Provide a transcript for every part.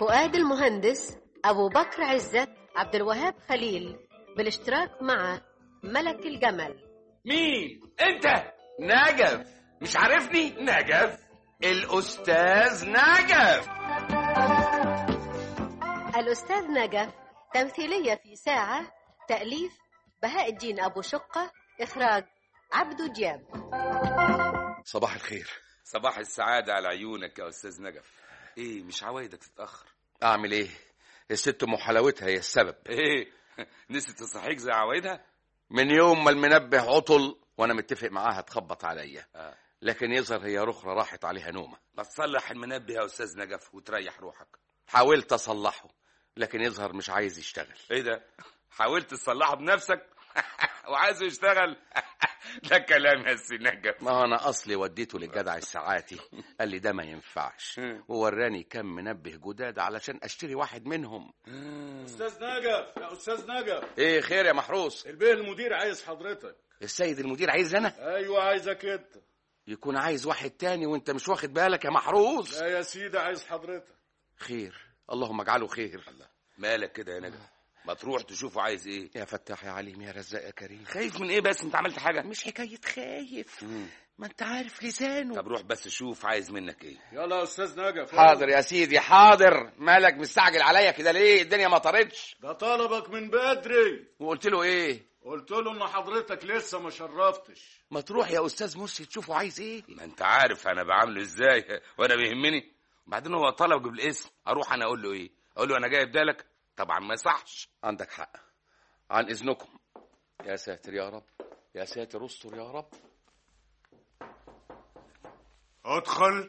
فؤاد المهندس أبو بكر عزت عبد الوهاب خليل بالاشتراك مع ملك الجمل مين انت نجف مش عارفني نجف الاستاذ نجف الأستاذ نجف تمثيلية في ساعة تأليف بهاء الدين أبو شقة إخراج عبدو دياب صباح الخير صباح السعادة على عيونك يا أستاذ نجف إيه مش عوايدك تتأخر اعمل ايه الست ام حلاوتها هي السبب إيه نسيت تصحيك زي عوايدها من يوم ما المنبه عطل وانا متفق معاها تخبط عليا آه. لكن يظهر هي رخرة راحت عليها نومة ما تصلح المنبه يا أستاذ نجف وتريح روحك حاولت اصلحه لكن يظهر مش عايز يشتغل إيه ده حاولت تصلحه بنفسك وعايزه يشتغل ده كلام يا سي نجف ما انا اصلي وديته للجدع الساعاتي قال لي ده ما ينفعش مم. ووراني كم منبه جداد علشان اشتري واحد منهم استاذ نجف يا استاذ نجف ايه خير يا محروس البيه المدير عايز حضرتك السيد المدير عايز انا ايوه عايزك انت يكون عايز واحد تاني وانت مش واخد بالك يا محروس لا يا سيدي عايز حضرتك خير اللهم اجعله خير مالك كده يا نجف ما تروح تشوفه عايز ايه يا فتاح يا عليم يا رزاق يا كريم خايف من ايه بس انت عملت حاجه مش حكاية خايف ما انت عارف لسانه طب روح بس شوف عايز منك ايه يلا يا استاذ نجف حاضر يا سيدي حاضر مالك مستعجل عليا كده ليه الدنيا ما طارتش ده طلبك من بدري وقلت له ايه قلت له ان حضرتك لسه ما شرفتش ما تروح يا استاذ مرسي تشوفه عايز ايه ما انت عارف انا بعامله ازاي وانا بيهمني بعدين هو طلب بالاسم اروح انا اقول له ايه اقول له انا جاي بدالك طبعا ما يصحش عندك حق عن اذنكم يا ساتر يا رب يا ساتر استر يا رب ادخل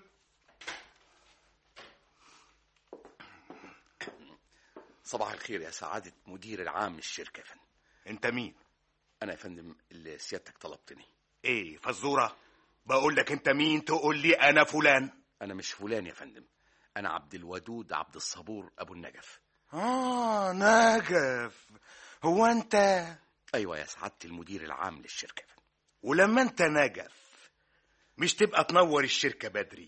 صباح الخير يا سعادة مدير العام للشركة يا فندم انت مين أنا يا فندم اللي سيادتك طلبتني ايه فزوره بقول لك انت مين تقول لي انا فلان أنا مش فلان يا فندم أنا عبد الودود عبد الصبور أبو النجف اه نجف هو انت أيوة يا سعادة المدير العام للشركة يا فندم ولما انت نجف مش تبقى تنور الشركه بدري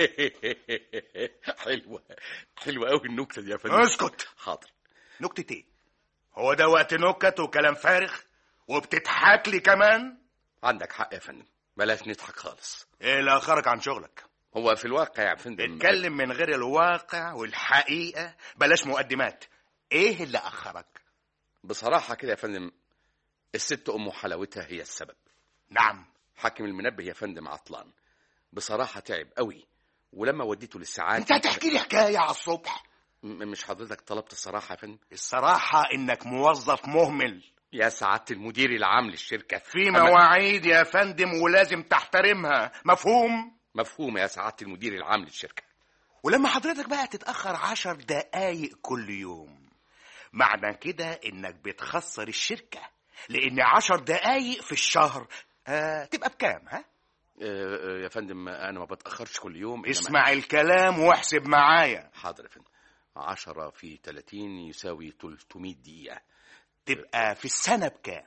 حلوة حلوة أوي النكتة دي يا فندم اسكت حاضر نكتة ايه هو ده وقت نكت وكلام فارغ وبتضحك لي كمان عندك حق يا فندم بلاش نضحك خالص ايه اللي اخرك عن شغلك هو في الواقع يا فندم اتكلم من غير الواقع والحقيقه بلاش مقدمات ايه اللي اخرك بصراحة كده يا فندم الست أم حلاوتها هي السبب نعم حاكم المنبه يا فندم عطلان بصراحة تعب قوي ولما وديته للساعات انت هتحكي لي حكايه على الصبح م- مش حضرتك طلبت الصراحة يا فندم الصراحه انك موظف مهمل يا سعادة المدير العام للشركة في أما- مواعيد يا فندم ولازم تحترمها مفهوم مفهوم يا سعادة المدير العام للشركة ولما حضرتك بقى تتأخر عشر دقايق كل يوم معنى كده انك بتخسر الشركة لان عشر دقايق في الشهر آه تبقى بكام ها آه، آه، يا فندم أنا ما بتأخرش كل يوم إنما- اسمع الكلام واحسب معايا حاضر يا فندم عشرة في تلاتين يساوي 300 دقيقة تبقى في السنة بكام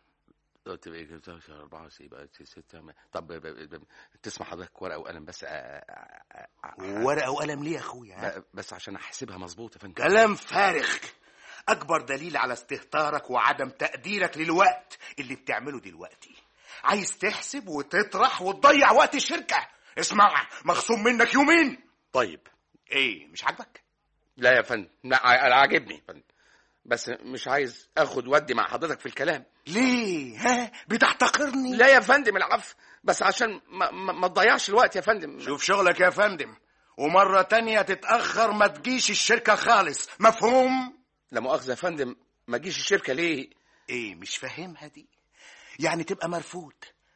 تبقى أربعة يبقى ستة طب ب- ب- ب- تسمع حضرتك ورقة وقلم بس آه، آه، آه، آه، ورقة وقلم ليه يا اخويا ها؟ ب- بس عشان أحسبها مظبوط يا فندم كلام فارغ اكبر دليل على استهتارك وعدم تقديرك للوقت اللي بتعمله دلوقتي عايز تحسب وتطرح وتضيع وقت الشركة اسمع مخصوم منك يومين طيب ايه مش عاجبك لا يا فندم لا انا عاجبني يا فندم بس مش عايز اخد ودي مع حضرتك في الكلام ليه ها بتحتقرني لا يا فندم العفو بس عشان ما, ما, ما تضيعش الوقت يا فندم شوف شغلك يا فندم ومرة تانية تتأخر ما تجيش الشركة خالص مفهوم لا مؤاخذه يا فندم ما جيش الشركه ليه ايه مش فاهمها دي يعني تبقى مرفوض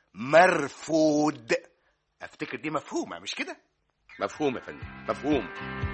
مرفوض افتكر دي مفهومة مش كده مفهوم يا فندم مفهوم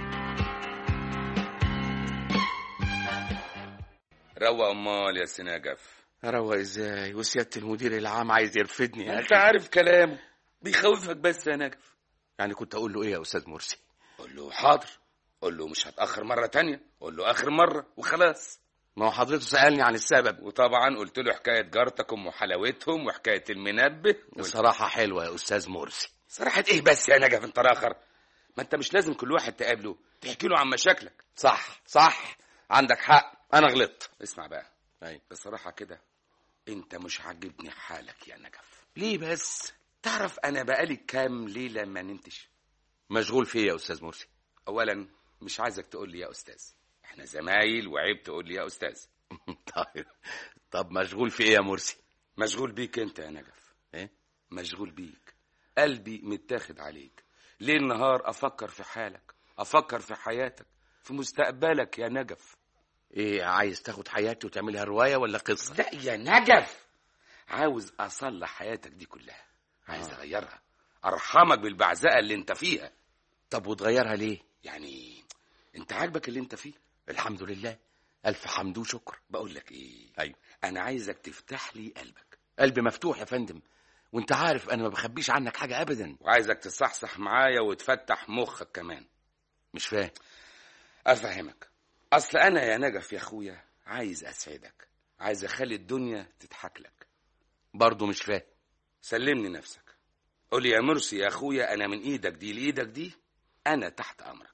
روق امال يا سي نجف اروق ازاي وسياده المدير العام عايز يرفدني يا انت اخي عارف كلامه بيخوفك بس يا نجف يعني كنت اقول له ايه يا استاذ مرسي قول له حاضر قول له مش هتاخر مره تانية قول له اخر مره وخلاص ما هو حضرته سالني عن السبب وطبعا قلت له حكايه جارتك ام حلاوتهم وحكايه المنبه الصراحه حلوه يا استاذ مرسي صراحه ايه بس يا نجف انت راخر ما انت مش لازم كل واحد تقابله تحكي له عن مشاكلك صح صح عندك حق انا غلطت اسمع بقى أي. بصراحه كده انت مش عاجبني حالك يا نجف ليه بس تعرف انا بقالي كام ليله ما نمتش مشغول في ايه يا استاذ مرسي اولا مش عايزك تقول لي يا استاذ احنا زمايل وعيب تقول لي يا استاذ طيب طب مشغول في ايه يا مرسي مشغول بيك انت يا نجف ايه مشغول بيك قلبي متاخد عليك ليل نهار افكر في حالك افكر في حياتك في مستقبلك يا نجف ايه عايز تاخد حياتي وتعملها روايه ولا قصه لا يا نجف عاوز اصلح حياتك دي كلها عايز آه. اغيرها ارحمك بالبعزقه اللي انت فيها طب وتغيرها ليه يعني انت عاجبك اللي انت فيه الحمد لله الف حمد وشكر بقول لك ايه ايوه انا عايزك تفتح لي قلبك قلبي مفتوح يا فندم وانت عارف انا ما بخبيش عنك حاجه ابدا وعايزك تصحصح معايا وتفتح مخك كمان مش فاهم افهمك اصل انا يا نجف يا اخويا عايز اسعدك عايز اخلي الدنيا تضحك لك برضه مش فاهم سلمني نفسك قول لي يا مرسي يا اخويا انا من ايدك دي لايدك دي انا تحت امرك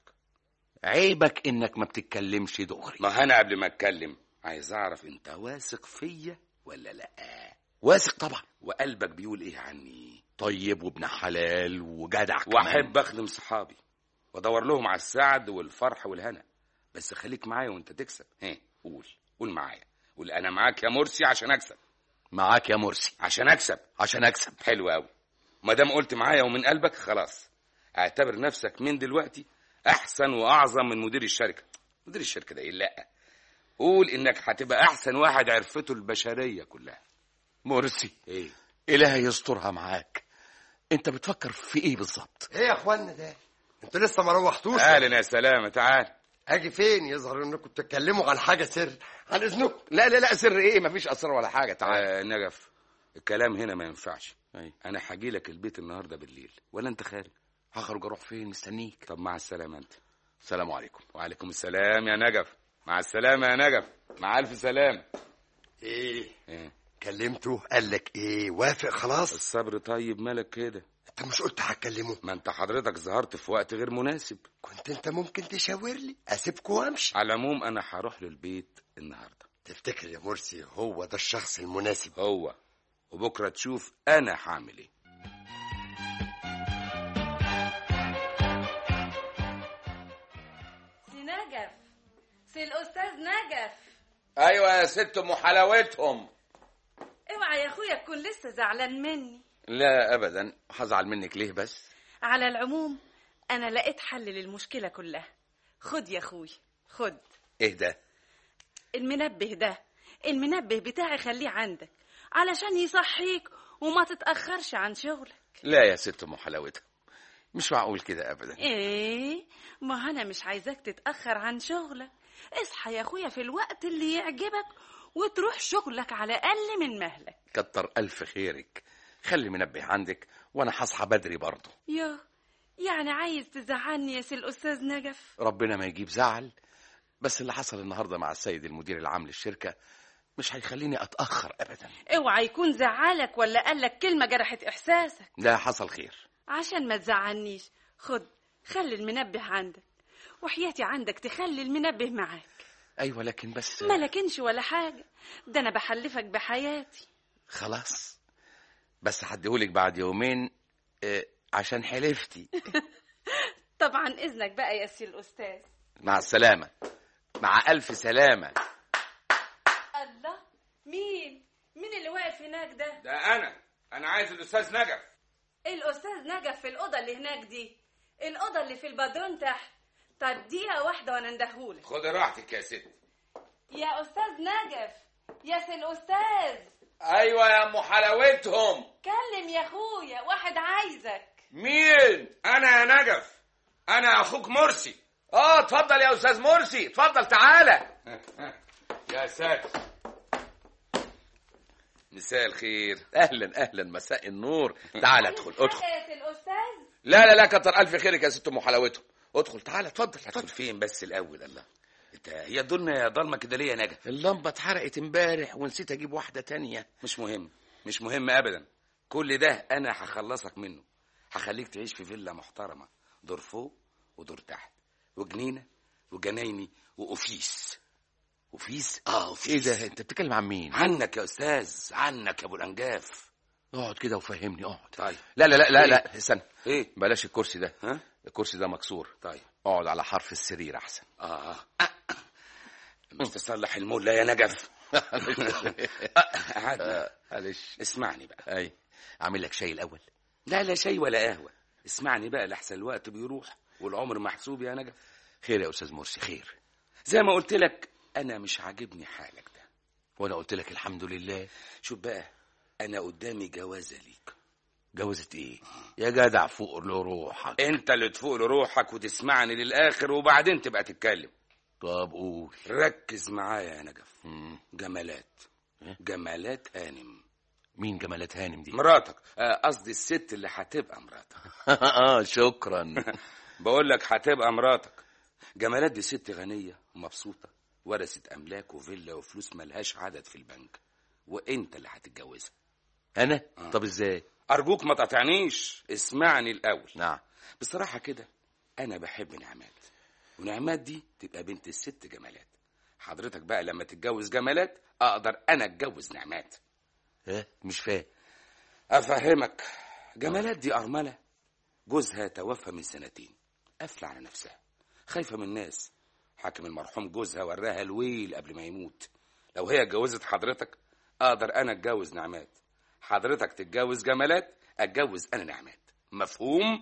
عيبك انك ما بتتكلمش دغري ما انا قبل ما اتكلم عايز اعرف انت واثق فيا ولا لا واثق طبعا وقلبك بيقول ايه عني طيب وابن حلال وجدع كمان. واحب اخدم صحابي وادور لهم على السعد والفرح والهنا بس خليك معايا وانت تكسب ها قول قول معايا قول انا معاك يا مرسي عشان اكسب معاك يا مرسي عشان اكسب عشان اكسب حلو قوي ما دام قلت معايا ومن قلبك خلاص اعتبر نفسك من دلوقتي احسن واعظم من مدير الشركه مدير الشركه ده ايه لا قول انك هتبقى احسن واحد عرفته البشريه كلها مرسي ايه إلهي يسترها معاك انت بتفكر في ايه بالظبط ايه يا اخوانا ده انتوا لسه ما روحتوش اهلا يا سلامه تعال اجي فين يظهر انكم بتتكلموا عن حاجه سر عن اذنكم لا لا لا سر ايه مفيش اسرار ولا حاجه تعال آه نجف الكلام هنا ما ينفعش أي. انا هاجي لك البيت النهارده بالليل ولا انت خارج هخرج اروح فين مستنيك طب مع السلامه انت السلام عليكم وعليكم السلام يا نجف مع السلامه يا نجف مع الف سلام ايه إيه؟ كلمته قال لك ايه وافق خلاص الصبر طيب مالك كده انت مش قلت هتكلمه ما انت حضرتك ظهرت في وقت غير مناسب كنت انت ممكن تشاور لي اسيبكم وامشي على العموم انا هروح له البيت النهارده تفتكر يا مرسي هو ده الشخص المناسب هو وبكره تشوف انا هعمل ايه سي نجف سي الاستاذ نجف ايوه يا ست ام حلاوتهم اوعى يا اخويا تكون لسه زعلان مني لا ابدا هزعل منك ليه بس على العموم انا لقيت حل للمشكله كلها خد يا اخوي خد ايه ده المنبه ده المنبه بتاعي خليه عندك علشان يصحيك وما تتاخرش عن شغلك لا يا ست ام حلاوتها مش معقول كده ابدا ايه ما انا مش عايزاك تتاخر عن شغلك اصحى يا اخويا في الوقت اللي يعجبك وتروح شغلك على اقل من مهلك كتر الف خيرك خلي منبه عندك وانا هصحى بدري برضه يا يعني عايز تزعلني يا سي الاستاذ نجف ربنا ما يجيب زعل بس اللي حصل النهارده مع السيد المدير العام للشركه مش هيخليني اتاخر ابدا اوعى يكون زعلك ولا قالك كلمه جرحت احساسك لا حصل خير عشان ما تزعلنيش خد خلي المنبه عندك وحياتي عندك تخلي المنبه معاك ايوه لكن بس ما لكنش ولا حاجه ده انا بحلفك بحياتي خلاص بس هديهولك بعد يومين آه، عشان حلفتي طبعا اذنك بقى يا سي الاستاذ مع السلامه مع الف سلامه الله مين مين اللي واقف هناك ده ده انا انا عايز الاستاذ نجف الاستاذ نجف في الاوضه اللي هناك دي الاوضه اللي في البدرون تحت طب دقيقه واحده وانا اندهولك خد راحتك يا ست يا استاذ نجف يا سي الاستاذ ايوه يا ام حلاوتهم كلم يا اخويا واحد عايزك مين انا يا نجف انا اخوك مرسي اه اتفضل يا استاذ مرسي اتفضل تعالى يا ساتر مساء الخير اهلا اهلا مساء النور تعال ادخل ادخل يا سي الاستاذ لا لا لا كتر الف خيرك يا ست ام حلاوتهم ادخل تعال اتفضل هدخل اتفضل فين بس الاول الله انت هي الدنيا ضلمه كده ليه يا نجف اللمبه اتحرقت امبارح ونسيت اجيب واحده تانية مش مهم مش مهم ابدا كل ده انا هخلصك منه هخليك تعيش في فيلا محترمه دور فوق ودور تحت وجنينه وجنايني واوفيس وفيس اه اوفيس ايه ده انت بتتكلم عن مين عنك يا استاذ عنك يا ابو الانجاف اقعد كده وفهمني اقعد طيب لا لا لا لا, إيه؟ لا. استنى ايه بلاش الكرسي ده ها الكرسي ده مكسور طيب اقعد على حرف السرير احسن اه مش تصلح المولى يا نجف قعدنا معلش اسمعني بقى اي اعمل لك شاي الاول لا لا شاي ولا قهوه اسمعني بقى لحسن الوقت بيروح والعمر محسوب يا نجف خير يا استاذ مرسي خير زي ما قلت لك انا مش عاجبني حالك ده وانا قلت لك الحمد لله شوف بقى انا قدامي جوازه ليك جوزت ايه يا جدع فوق لروحك انت اللي تفوق لروحك وتسمعني للاخر وبعدين تبقى تتكلم طب قول ركز معايا يا نجف مم. جمالات إيه؟ جمالات هانم مين جمالات هانم دي مراتك آه، قصدي الست اللي هتبقى مراتك اه شكرا بقول لك هتبقى مراتك جمالات دي ست غنية ومبسوطة ورثت أملاك وفيلا وفلوس ملهاش عدد في البنك وأنت اللي هتتجوزها انا طب ازاي أرجوك ما تقاطعنيش اسمعني الأول نعم بصراحة كده أنا بحب نعمات ونعمات دي تبقى بنت الست جمالات حضرتك بقى لما تتجوز جمالات أقدر أنا أتجوز نعمات ها مش فاهم أفهمك جمالات دي أرملة جوزها توفى من سنتين قافلة على نفسها خايفة من الناس حاكم المرحوم جوزها وراها الويل قبل ما يموت لو هي اتجوزت حضرتك أقدر أنا أتجوز نعمات حضرتك تتجوز جمالات أتجوز أنا نعمات مفهوم؟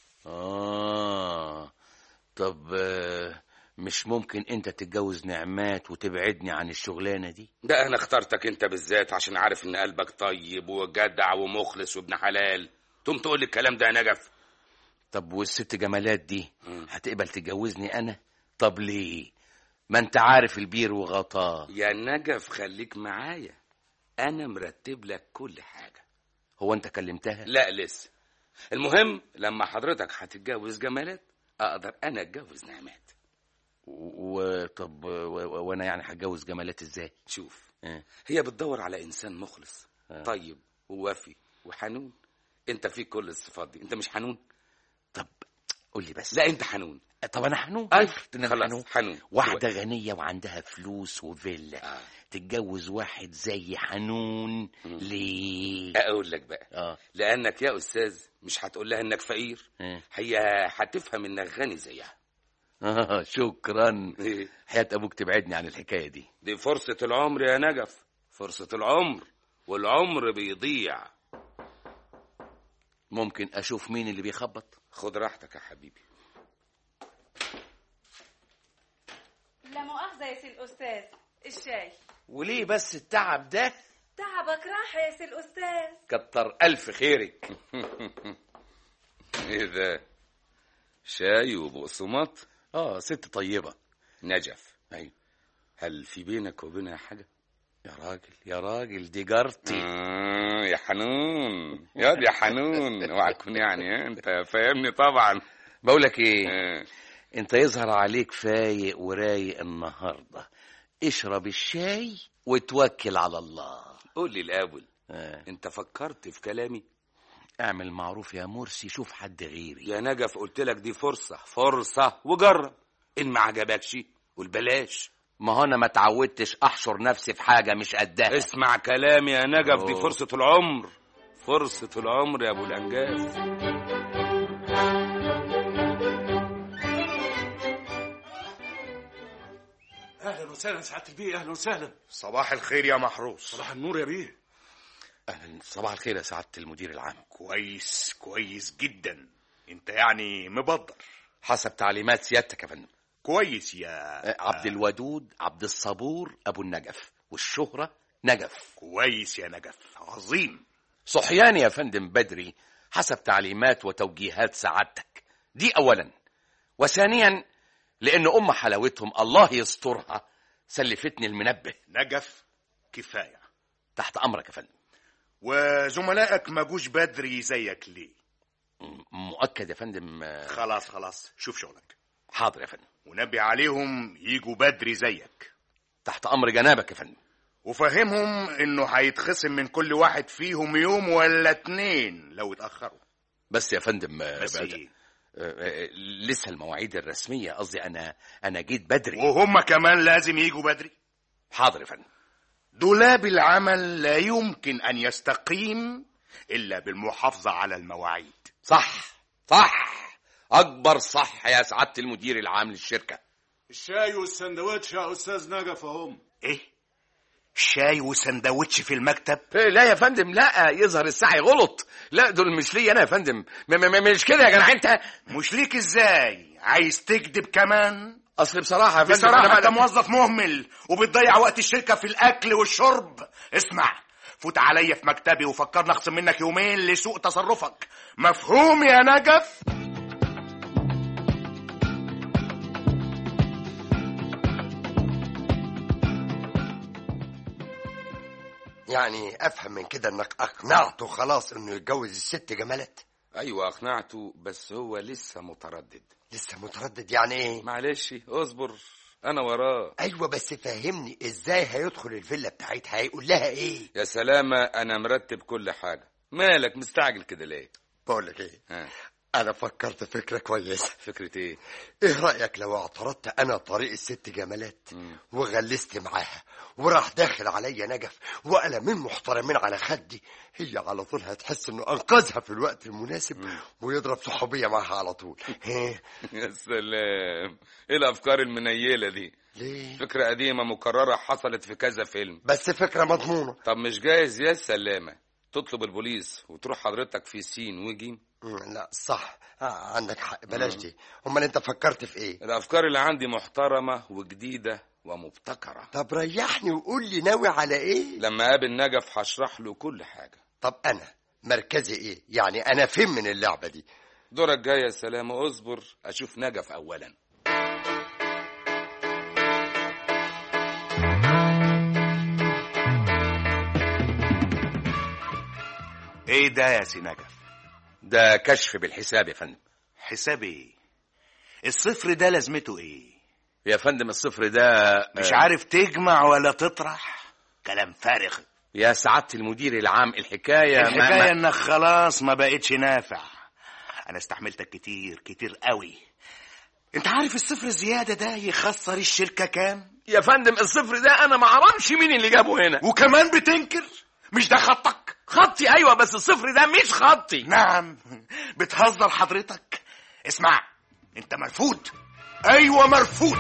اه طب آه، مش ممكن انت تتجوز نعمات وتبعدني عن الشغلانه دي ده أنا اخترتك أنت بالذات عشان عارف إن قلبك طيب وجدع ومخلص وابن حلال تقوم تقول لي الكلام ده يا نجف طب والست جمالات دي هتقبل تتجوزني انا طب ليه ما انت عارف البير وغطاه يا نجف خليك معايا أنا مرتب لك كل حاجة هو انت كلمتها لا لسه المهم لما حضرتك هتتجوز جمالات اقدر انا اتجوز نعمات وطب و- و- وانا يعني هتجوز جمالات ازاي شوف اه. هي بتدور على انسان مخلص طيب ووفي وحنون انت فيك كل الصفات دي انت مش حنون طب قول لي بس لا انت حنون طب انا حنون أي، افرض ان انا خلاص، حنون حنون. واحده غنيه وعندها فلوس وفيلا آه. تتجوز واحد زي حنون ليه اقول لك بقى اه لانك يا استاذ مش هتقول لها انك فقير اه. هي هتفهم انك غني زيها آه شكرا حياة ابوك تبعدني عن الحكايه دي دي فرصة العمر يا نجف فرصة العمر والعمر بيضيع ممكن اشوف مين اللي بيخبط خد راحتك يا حبيبي لا مؤاخذة يا سي الأستاذ الشاي وليه بس التعب ده تعبك راح يا سي الأستاذ كتر الف خيرك ايه ده شاي وبقسماط اه ست طيبه نجف ايوه هل في بينك وبينها حاجة؟ يا راجل يا راجل دي جارتي آه يا حنون يا دي يا حنون اوعى تكون يعني ها؟ انت فاهمني طبعا بقول لك ايه آه. انت يظهر عليك فايق ورايق النهارده اشرب الشاي وتوكل على الله قول لي الاول آه. انت فكرت في كلامي اعمل معروف يا مرسي شوف حد غيري يا نجف قلت لك دي فرصة فرصة وجرب ان ما عجبكش قول بلاش ما هو انا ما اتعودتش احشر نفسي في حاجه مش قدها اسمع كلامي يا نجف دي أوه. فرصة العمر فرصة العمر يا ابو الانجاز اهلا وسهلا سعاده البيه اهلا وسهلا صباح الخير يا محروس صباح النور يا بيه أهلاً، صباح الخير يا سعاده المدير العام كويس كويس جدا انت يعني مبدر حسب تعليمات سيادتك يا فندم كويس يا آه، عبد الودود عبد الصبور ابو النجف والشهره نجف كويس يا نجف عظيم صحيان يا فندم بدري حسب تعليمات وتوجيهات سعادتك دي اولا وثانيا لان ام حلاوتهم الله يسترها سلفتني المنبه نجف كفايه تحت امرك يا فندم وزملائك ما جوش بدري زيك ليه م- مؤكد يا فندم آه، خلاص خلاص شوف شغلك حاضر يا فندم ونبي عليهم يجوا بدري زيك تحت امر جنابك يا فندم وفهمهم انه هيتخصم من كل واحد فيهم يوم ولا اتنين لو اتاخروا بس يا فندم آه، بس بعد- ايه آه، لسه المواعيد الرسميه قصدي انا انا جيت بدري وهم كمان لازم يجوا بدري حاضر يا فندم دولاب العمل لا يمكن أن يستقيم إلا بالمحافظة على المواعيد صح صح اكبر صح يا سعاده المدير العام للشركه الشاي والسندوتش يا استاذ نجف اهم إيه؟ شاي وسندوتش في المكتب إيه، لا يا فندم لا يظهر السعي غلط لا دول مش ليا انا يا فندم م- م- م- مش كده يا جدع انت مش ليك إزاي عايز تكذب كمان اصل بصراحه يا فندم بصراحة أنا أنت بقى- موظف مهمل وبتضيع وقت الشركة في الأكل والشرب اسمع فوت عليا في مكتبي وفكرنا أخصم منك يومين لسوء تصرفك مفهوم يا نجف؟ يعني افهم من كده انك اقنعته خلاص انه يتجوز الست جمالات ايوه اقنعته بس هو لسه متردد لسه متردد يعني ايه معلش اصبر انا وراه ايوه بس فهمني ازاي هيدخل الفيلا بتاعتها هيقول لها ايه يا سلامة انا مرتب كل حاجة مالك مستعجل كده ليه بقول لك ايه ها انا فكرت فكره كويسه فكرة ايه ايه رايك لو اعترضت انا طريق الست جمالات وغلست معاها وراح داخل عليا نجف وقلمين محترمين على خدي هي على طول هتحس انه انقذها في الوقت المناسب ويضرب صحوبيه معاها على طول ايه يا سلام ايه الافكار المنيلة دي ليه فكرة قديمة مكررة حصلت في كذا فيلم بس فكره مضمونه طب مش جايز يا سلامة تطلب البوليس وتروح حضرتك في سين وجيم مم، لا صح آه عندك حق بلاش دي امال انت فكرت في ايه الافكار اللي عندي محترمة وجديدة ومبتكرة طب ريحني وقول لي ناوي على ايه لما قابل نجف هشرح له كل حاجة طب انا مركزي ايه يعني انا فين من اللعبه دي دورك جاي يا سلامة اصبر اشوف نجف اولا إيه ده يا سي نجف؟ ده كشف بالحساب يا فندم حساب إيه؟ الصفر ده لازمته إيه؟ يا فندم الصفر ده مش آه، عارف تجمع ولا تطرح؟ كلام فارغ يا سعاده المدير العام الحكايه ما- الحكاية ما- انك خلاص ما بقتش نافع انا استحملتك كتير كتير قوي انت عارف الصفر الزيادة ده يخسر الشركة كام يا فندم الصفر ده انا ما اعرفش مين اللي جابه هنا وكمان بتنكر مش ده خطك خطي ايوه بس الصفر ده مش خطي نعم بتهزر حضرتك اسمع انت مرفوض ايوه مرفوض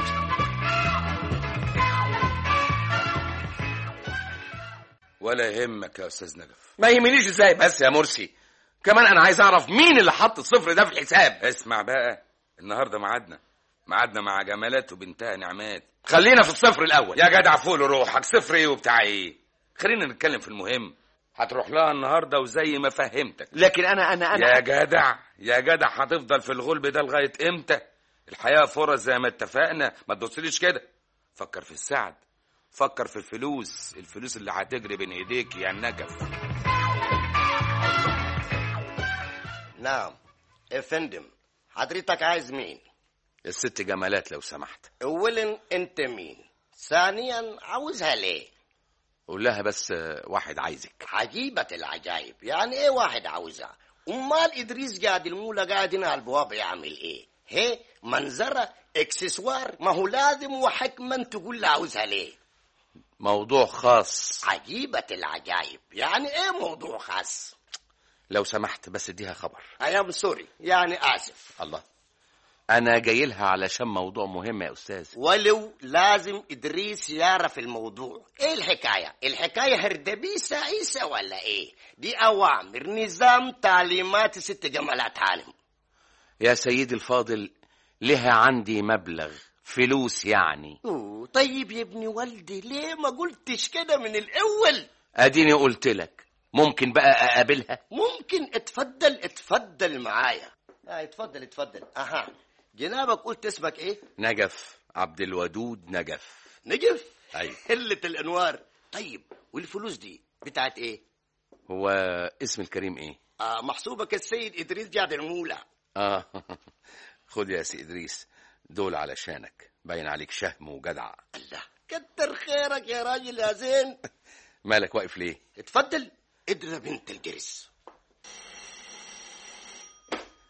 ولا يهمك يا استاذ نجف ما يهمنيش ازاي بس يا مرسي كمان انا عايز اعرف مين اللي حط الصفر ده في الحساب اسمع بقى النهارده ميعادنا ميعادنا مع جمالات وبنتها نعمات خلينا في الصفر الاول يا جدع فوق روحك صفر ايه وبتاع ايه خلينا نتكلم في المهم هتروح لها النهارده وزي ما فهمتك لكن انا انا انا يا جدع يا جدع هتفضل في الغلب ده لغايه امتى الحياه فرص زي ما اتفقنا ما تبصليش كده فكر في السعد فكر في الفلوس الفلوس اللي هتجري بين ايديك يا نجف نعم يا فندم حضرتك عايز مين الست جمالات لو سمحت اولا انت مين ثانيا عاوزها ليه قول لها بس آه، واحد عايزك عجيبة العجائب يعني ايه واحد عاوزها امال ادريس قاعد المولى قاعد هنا على البوابة يعمل ايه هي منظرة اكسسوار ما هو لازم وحكما تقول له عاوزها ليه موضوع خاص عجيبة العجائب يعني ايه موضوع خاص لو سمحت بس اديها خبر ايام سوري يعني اسف الله انا جاي لها علشان موضوع مهم يا استاذ ولو لازم ادريس يعرف الموضوع ايه الحكايه الحكايه هردبيسه عيسى ولا ايه دي اوامر نظام تعليمات ست جمالات عالم يا سيدي الفاضل لها عندي مبلغ فلوس يعني أوه طيب يا ابن والدي ليه ما قلتش كده من الاول اديني قلت لك ممكن بقى اقابلها ممكن اتفضل اتفضل معايا اه اتفضل اتفضل اها جنابك قلت اسمك ايه نجف عبد الودود نجف نجف ايوه قله الانوار طيب والفلوس دي بتاعت ايه هو اسم الكريم ايه آه محسوبك السيد ادريس جاد المولى اه خد يا سي ادريس دول علشانك باين عليك شهم وجدع الله كتر خيرك يا راجل يا زين مالك واقف ليه اتفضل اضرب انت الجرس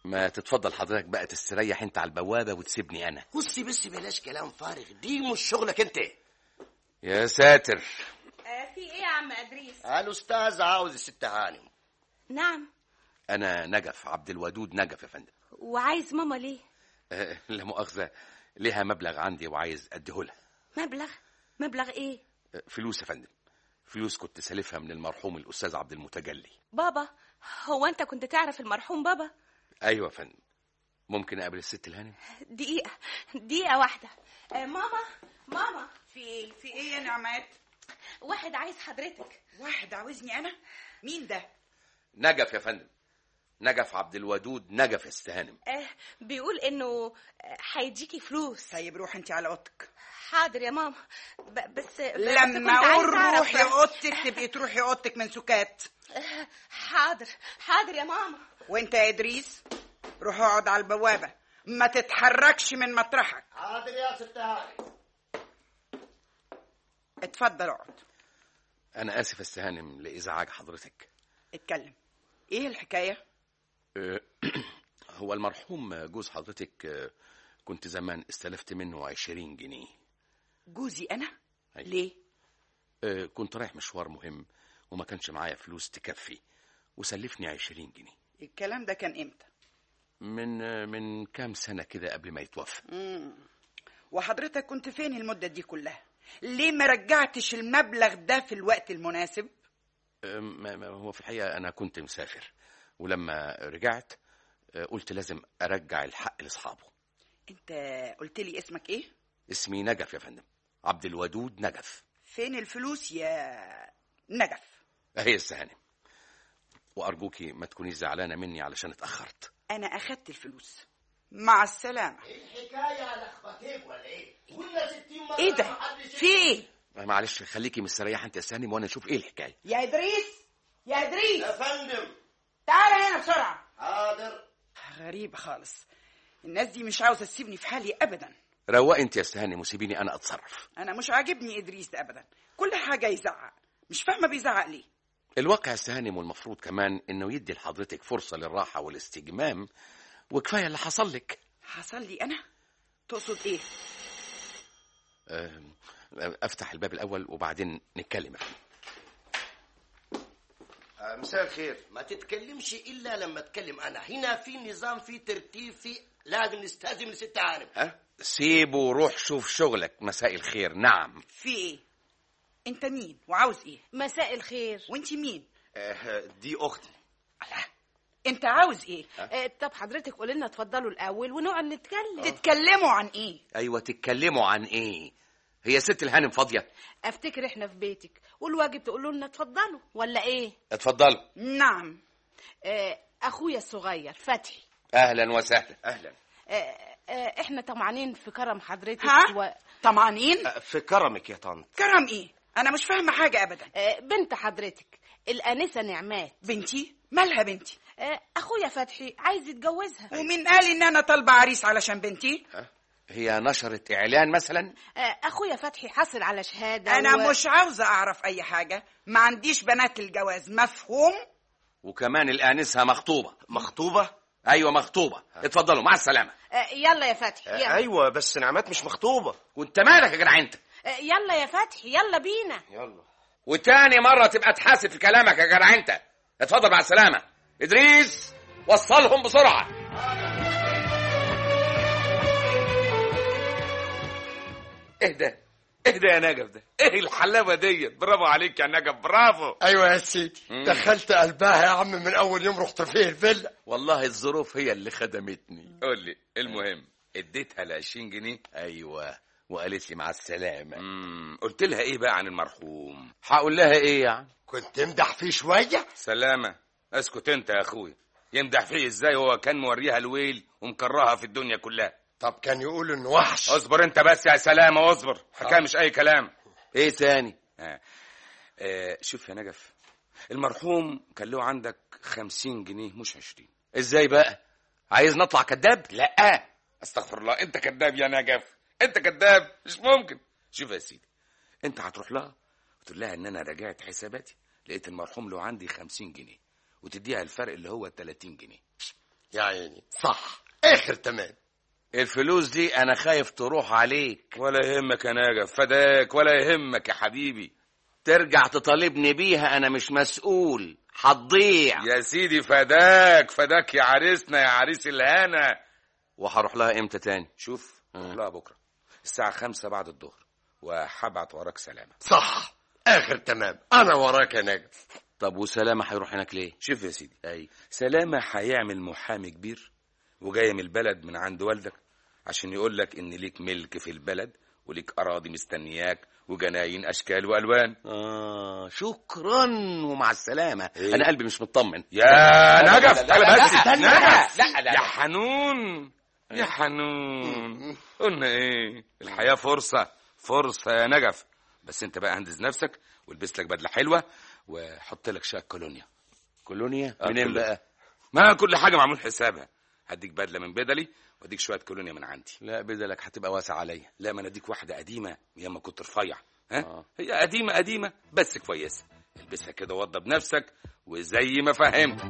ما تتفضل حضرتك بقى تستريح انت على البوابه وتسيبني انا بص بس بلاش كلام فارغ دي مش شغلك انت يا ساتر في ايه يا عم ادريس الاستاذ عاوز الست هانم نعم انا نجف عبد الودود نجف يا فندم وعايز ماما ليه أه لا مؤاخذه ليها مبلغ عندي وعايز اديه لها مبلغ مبلغ ايه أه، فلوس يا فندم فلوس كنت سالفها من المرحوم الاستاذ عبد المتجلي بابا هو انت كنت تعرف المرحوم بابا ايوه يا فندم ممكن اقابل الست الهانم دقيقة دقيقة واحدة آه ماما ماما في ايه في ايه يا نعمات واحد عايز حضرتك واحد عاوزني انا مين ده نجف يا فندم نجف عبد الودود نجف يا ست هانم آه بيقول انه آه، هيديكي فلوس طيب روح انت على اوضتك حاضر يا ماما ب- بس بس لما كنت عايزة اقول أعرف روحي بس. اوضتك تبقي تروحي اوضتك من سكات آه، حاضر حاضر يا ماما وانت يا ادريس روح اقعد على البوابه ما تتحركش من مطرحك حاضر يا ست هانم اتفضل اقعد انا اسف يا ست هانم لازعاج حضرتك اتكلم ايه الحكايه أه، هو المرحوم جوز حضرتك أه، كنت زمان استلفت منه عشرين جنيه جوزي انا أيوة. ليه أه، كنت رايح مشوار مهم وما كانش معايا فلوس تكفي وسلفني عشرين جنيه الكلام ده كان امتى من أه، من كام سنة كده قبل ما يتوفى مم. وحضرتك كنت فين المده دي كلها ليه ما رجعتش المبلغ ده في الوقت المناسب أه، ما- ما- هو في الحقيقة أنا كنت مسافر ولما رجعت أه، قلت لازم أرجع الحق لأصحابه انت قلت لي اسمك ايه اسمي نجف يا فندم عبد الودود نجف فين الفلوس يا نجف أهي السهانم وأرجوكي ما تكونيش زعلانة مني علشان اتأخرت انا اخدت الفلوس مع السلامه الحكايه لخبطيك ولا ايه قلنا ستين مره ايه ده محدش في ايه معلش خليكي مستريحة أنت يا سهانم وأنا أشوف إيه الحكاية يا ادريس يا ادريس يا فندم تعال هنا بسرعه حاضر غريبه خالص الناس دي مش عاوزه تسيبني في حالي ابدا روقي أنت يا سهانم وسيبيني أنا أتصرف انا مش عاجبني ادريس ده ابدا كل حاجه يزعق مش فاهمه بيزعق ليه الواقع يا سهانم والمفروض كمان إنه يدي لحضرتك فرصة للراحة والاستجمام وكفاية اللي حصل لك حصل لي انا تقصد ايه أم، أفتح الباب الأول وبعدين نتكلم آه، مساء الخير ما تتكلمش الا لما اتكلم انا هنا في نظام في ترتيب في لازم نستاذن لست هانم ها سيبه وروح شوف شغلك مساء الخير نعم في ايه انت مين وعاوز ايه مساء الخير وانت مين دي اختي الله انت عاوز ايه آه، طب حضرتك قولي لنا اتفضلوا الاول ونقعد نتكلم تتكلموا عن ايه أيوة تتكلموا عن إيه هي ست الهانم فاضية افتكر احنا في بيتك والواجب تقولوا لنا اتفضلوا ولا ايه اتفضلوا نعم آه، اخويا الصغير فتحي أهلا وسهلا اهلا آه، آه، احنا طمعانين في كرم حضرتك ها و... طمعانين في كرمك يا طنط كرم ايه انا مش فاهمه حاجه ابدا آه، بنت حضرتك الانسه نعمات بنتي مالها بنتي آه، اخويا فتحي عايز يتجوزها ومين قال ان انا طالبه عريس علشان بنتي هي نشرت إعلان مثلا آه، اخويا فتحي حاصل على شهاده انا و... مش عاوزه اعرف اي حاجه ما عنديش بنات الجواز مفهوم وكمان الآنسة مخطوبة مخطوبه أيوة مخطوبة اتفضلوا مع السلامة آه، يلا يا فتحي يلا. ايوه بس نعمات مش مخطوبه وانت مالك يا جدع انت آه، يلا يا فتحي يلا بينا يلا وتاني مرة تبقى تحاسب في كلامك يا جدع انت اتفضل مع السلامة ادريس وصلهم بسرعة اهدى اهدى يا نجف ده ايه الحلاوة ديت برافو عليك يا نجف برافو ايوه يا سيدي مم. دخلت قلبها يا عم من اول يوم رحت فيه الفيلا والله الظروف هي اللي خدمتني قول لي المهم اديتها ال 20 جنيه ايوه وقالت لي مع السلامة امم قلت لها ايه بقى عن المرحوم هقول لها ايه يعني كنت تمدح فيه شويه سلامة اسكت انت يا اخوي يمدح فيه ازاي هو كان موريها الويل ومكرهها في الدنيا كلها طب كان يقول انه وحش اصبر انت بس يا سلامة واصبر حكاية مش اي كلام ايه تاني آه. آه شوف يا نجف المرحوم كان له عندك خمسين جنيه مش عشرين ازاي بقى عايز نطلع كداب لا استغفر الله انت كذاب يا نجف انت كذاب مش ممكن شوف يا سيدي انت هتروح لها وتقول لها ان انا راجعت حساباتي لقيت المرحوم له عندي خمسين جنيه وتديها الفرق اللي هو 30 جنيه يا عيني صح اخر تمام الفلوس دي انا خايف تروح عليك ولا يهمك يا نجف فداك ولا يهمك يا حبيبي ترجع تطالبني بيها انا مش مسؤول هتضيع يا سيدي فداك فداك يا عريسنا يا عريس الهنا وهروح لها امتى تاني شوف روح لها بكره الساعة خمسة بعد الظهر وهبعت وراك سلامة صح اخر تمام انا وراك يا نجف طب وسلامة هيروح هناك ليه شوف يا سيدي اي سلامة هيعمل محامي كبير وجاي من البلد من عند والدك عشان يقول لك ان ليك ملك في البلد وليك اراضي مستنياك وجناين اشكال والوان اه شكرا ومع السلامة إيه؟ انا قلبي مش مطمن يا لا، نجف لا، لا، تعالى لا، بس لا، لا، نجف لا، لا، لا. يا حنون يا حنون قلنا ايه الحياة فرصة فرصة يا نجف بس انت بقى هندز نفسك والبس لك بدلة حلوة وحط لك شوية كولونيا كولونيا آه، منين كولونيا. بقى ما كل حاجة معمول حسابها هديك بدلة من بدلي واديك شوية كولونيا من عندي لا بدلك هتبقى واسع عليا لا ما انا اديك واحدة قديمة ياما كنت رفيع ها آه. هي قديمة قديمة بس كويسة البسها كده وضب نفسك وزي ما فهمت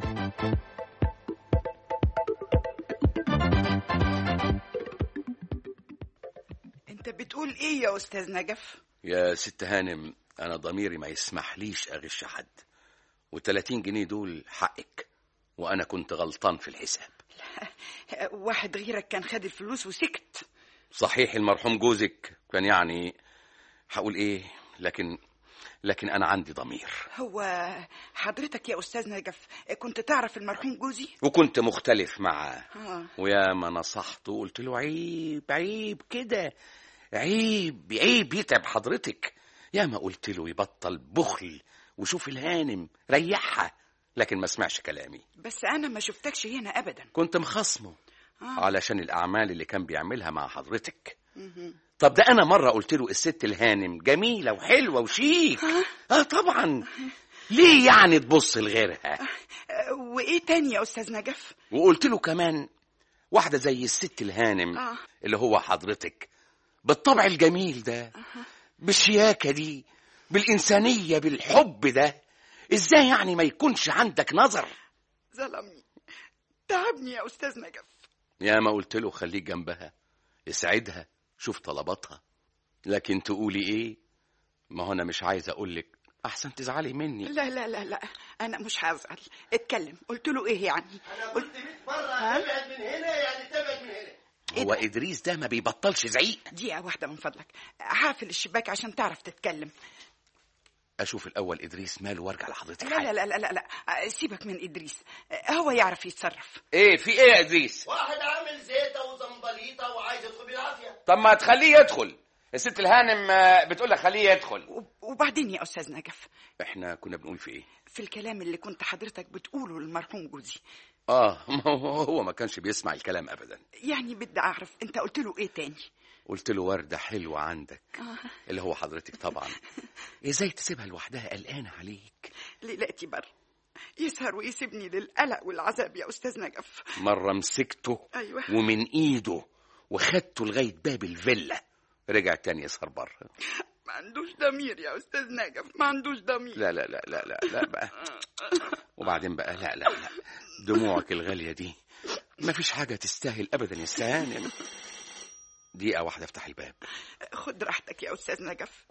انت بتقول ايه يا استاذ نجف يا ست هانم انا ضميري ما يسمحليش اغش حد و30 جنيه دول حقك وانا كنت غلطان في الحساب واحد غيرك كان خد الفلوس وسكت صحيح المرحوم جوزك كان يعني هقول ايه لكن لكن انا عندي ضمير هو حضرتك يا استاذ نجف كنت تعرف المرحوم جوزي وكنت مختلف معاه اه ويا ما نصحته وقلت له عيب عيب كده عيب عيب يتعب حضرتك يا ما قلت له يبطل بخل وشوف الهانم ريحها لكن ما سمعش كلامي بس انا ما شفتكش هنا ابدا كنت مخصمه آه. علشان الأعمال اللي كان بيعملها مع حضرتك طب ده أنا مرة قلت له الست الهانم جميلة وحلوة وشيك آه طبعا ليه يعني تبص لغيرها آه، وايه تاني يا استاذ نجف وقلت له كمان واحدة زي الست الهانم آه. اللي هو حضرتك بالطبع الجميل ده بالشياكة دي بالإنسانية بالحب ده إزاي يعني ما يكونش عندك نظر ظلمني تعبني يا استاذ نجف يا ما قلت له خليك جنبها اسعدها شوف طلباتها لكن تقولي ايه ما هو انا مش عايز اقول لك احسن تزعلي مني لا لا لا لا انا مش هزعل اتكلم قلت له ايه يعني قلت ها؟ تبعد من هنا يعني تبعد من هنا هو ادريس ده ما بيبطلش زعيق دقيقة واحدة من فضلك هقفل الشباك عشان تعرف تتكلم اشوف الاول ادريس ماله وارجع لحضرتك لا لا لا لا لا, لا. سيبك من إدريس هو يعرف يتصرف ايه في ايه يا ادريس واحد عامل زيته وزنبليطه وعايز يدخل بالعافيه طب ما تخليه يدخل الست الهانم آه، بتقول لك خليه يدخل وب- وبعدين يا أستاذ نجف احنا كنا بنقول في ايه في الكلام اللي كنت حضرتك بتقوله للمرحوم جوزي اه ما هو هو ما كانش بيسمع الكلام ابدا يعني بدي أعرف أنت قلت له إيه تاني قلت له وردة حلوة عندك اللي هو حضرتك طبعا ازاي تسيبها لوحدها قلقانة عليك ليلاتي بر يسهر ويسيبني للقلق والعذاب يا أستاذ نجف مرة مسكته أيوة. ومن ايده وخدته لغاية باب الفيلا رجع تاني يسهر بره ما عندوش ضمير يا أستاذ نجف ما عندوش ضمير لا لا لا لا لا لا بقى وبعدين بقى لا لا لا دموعك الغالية دي مفيش حاجة تستاهل أبدا يا سانم دقيقة واحدة افتح الباب خد راحتك يا أستاذ نجف